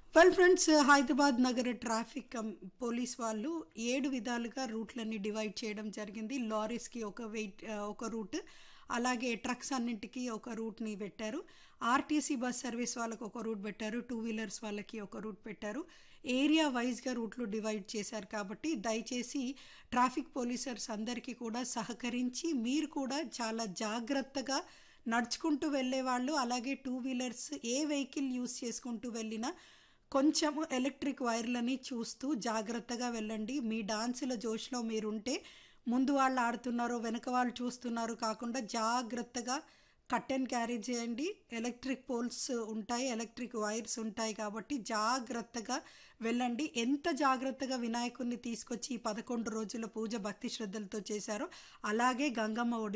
well friends Hyderabad నగర traffic కం- police వాళ్ళు ఏడు విధాలుగా రూట్లని డివైడ్ చేయడం జరిగింది లారీస్కి ఒక వెయిట్ ఆ, ఒక రూట్ అలాగే ట్రక్స్ అన్నింటికి ఒక రూట్ని పెట్టారు ఆర్టీసీ బస్ సర్వీస్ వాళ్ళకి ఒక రూట్ పెట్టారు టూ వీలర్స్ వాళ్ళకి ఒక రూట్ పెట్టారు ఏరియా వైజ్గా రూట్లు డివైడ్ చేశారు కాబట్టి దయచేసి ట్రాఫిక్ పోలీసర్స్ అందరికీ కూడా సహకరించి మీరు కూడా చాలా జాగ్రత్తగా నడుచుకుంటూ వెళ్ళే వాళ్ళు అలాగే టూ వీలర్స్ ఏ వెహికల్ యూస్ చేసుకుంటూ వెళ్ళినా కొంచెం ఎలక్ట్రిక్ వైర్లని చూస్తూ జాగ్రత్తగా వెళ్ళండి మీ డాన్సుల జోష్లో మీరుంటే ముందు వాళ్ళు ఆడుతున్నారో వెనక వాళ్ళు చూస్తున్నారు కాకుండా జాగ్రత్తగా కట్ అండ్ క్యారీ చేయండి ఎలక్ట్రిక్ పోల్స్ ఉంటాయి ఎలక్ట్రిక్ వైర్స్ ఉంటాయి కాబట్టి జాగ్రత్తగా వెళ్ళండి ఎంత జాగ్రత్తగా వినాయకుడిని తీసుకొచ్చి ఈ పదకొండు రోజుల పూజ భక్తి శ్రద్ధలతో చేశారో అలాగే గంగమ్మ ఒడి